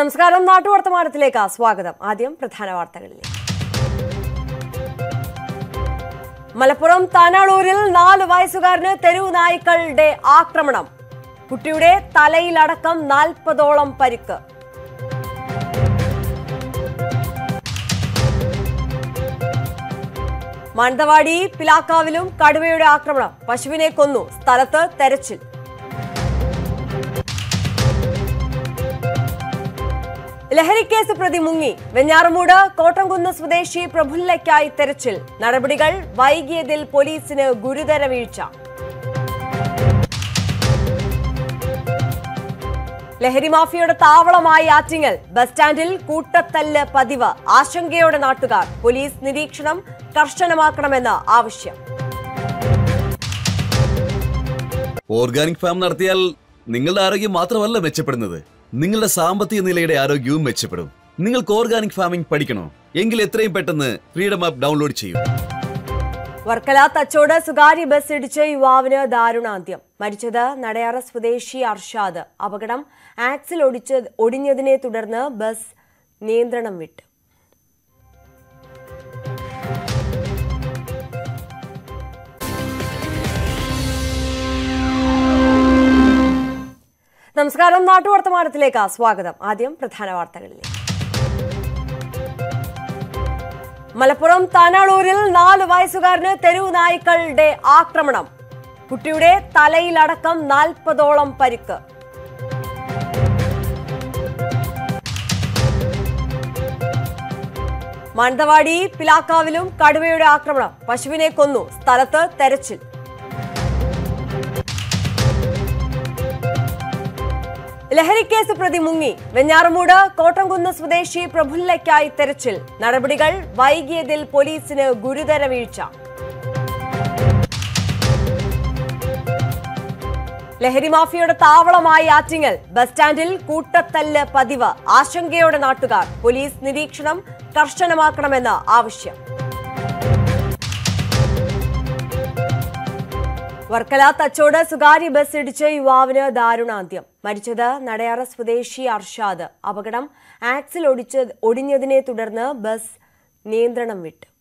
നമസ്കാരം നാട്ടുവർത്തമാനത്തിലേക്ക് സ്വാഗതം ആദ്യം പ്രധാന വാർത്തകളിലേക്ക് മലപ്പുറം താനാളൂരിൽ നാല് വയസ്സുകാരന് തെരുവ് നായ്ക്കളുടെ ആക്രമണം കുട്ടിയുടെ തലയിലടക്കം നാൽപ്പതോളം പരിക്ക് മാനന്തവാടി പിലാക്കാവിലും കടുവയുടെ ആക്രമണം പശുവിനെ കൊന്നു സ്ഥലത്ത് തെരച്ചിൽ ലഹരിക്കേസ് പ്രതി മുങ്ങി വെഞ്ഞാറമൂട് കോട്ടംകുന്ന് സ്വദേശി പ്രഫുല്ലയ്ക്കായി തെരച്ചിൽ നടപടികൾ വൈകിയതിൽ പോലീസിന് ഗുരുതര വീഴ്ച ലഹരി മാഫിയയുടെ താവളമായി ആറ്റിങ്ങൽ ബസ് സ്റ്റാൻഡിൽ കൂട്ടത്തല്ല് പതിവ് ആശങ്കയോടെ നാട്ടുകാർ പോലീസ് നിരീക്ഷണം കർശനമാക്കണമെന്ന് ആവശ്യം ഓർഗാനിക് ഫാം നടത്തിയാൽ നിങ്ങളുടെ ആരോഗ്യം മാത്രമല്ല മെച്ചപ്പെടുന്നത് നിങ്ങളുടെ സാമ്പത്തിക നിലയുടെ ആരോഗ്യവും മെച്ചപ്പെടും നിങ്ങൾക്ക് ഓർഗാനിക് ഫാമിംഗ് പഠിക്കണോ എങ്കിൽ എത്രയും പെട്ടെന്ന് ഫ്രീഡം ആപ്പ് ഡൗൺലോഡ് ചെയ്യൂ വർക്കല തച്ചോട് സ്വകാര്യ ബസ് ഇടിച്ച് യുവാവിന് ദാരുണാന്ത്യം മരിച്ചത് നടയാറ സ്വദേശി അർഷാദ് അപകടം ആക്സിൽ ഒടിച്ച് ഒടിഞ്ഞതിനെ തുടർന്ന് ബസ് നിയന്ത്രണം വിട്ടു നമസ്കാരം നാട്ടുവർത്തമാനത്തിലേക്ക് സ്വാഗതം ആദ്യം പ്രധാന വാർത്തകളിലേക്ക് മലപ്പുറം താനാളൂരിൽ നാല് വയസ്സുകാരന് തെരുവ് നായ്ക്കളുടെ ആക്രമണം കുട്ടിയുടെ തലയിലടക്കം നാൽപ്പതോളം പരിക്ക് മാനന്തവാടി പിലാക്കാവിലും കടുവയുടെ ആക്രമണം പശുവിനെ കൊന്നു സ്ഥലത്ത് തെരച്ചിൽ ലഹരിക്കേസ് പ്രതി മുങ്ങി വെഞ്ഞാറമൂട് കോട്ടംകുന്ന് സ്വദേശി പ്രഫുല്ലയ്ക്കായി തെരച്ചിൽ നടപടികൾ വൈകിയതിൽ പോലീസിന് ഗുരുതര വീഴ്ച ലഹരി മാഫിയയുടെ താവളമായി ആറ്റിങ്ങൽ ബസ് സ്റ്റാൻഡിൽ കൂട്ടത്തല്ല് പതിവ് ആശങ്കയോടെ നാട്ടുകാർ പോലീസ് നിരീക്ഷണം കർശനമാക്കണമെന്ന് ആവശ്യം വർക്കല തച്ചോട് സ്വകാര്യ ബസ് ഇടിച്ച് യുവാവിന് ദാരുണാന്ത്യം മരിച്ചത് നടയാറ സ്വദേശി അർഷാദ് അപകടം ആക്സിൽ ഒടിച്ച് ഒടിഞ്ഞതിനെ തുടർന്ന് ബസ് നിയന്ത്രണം വിട്ടു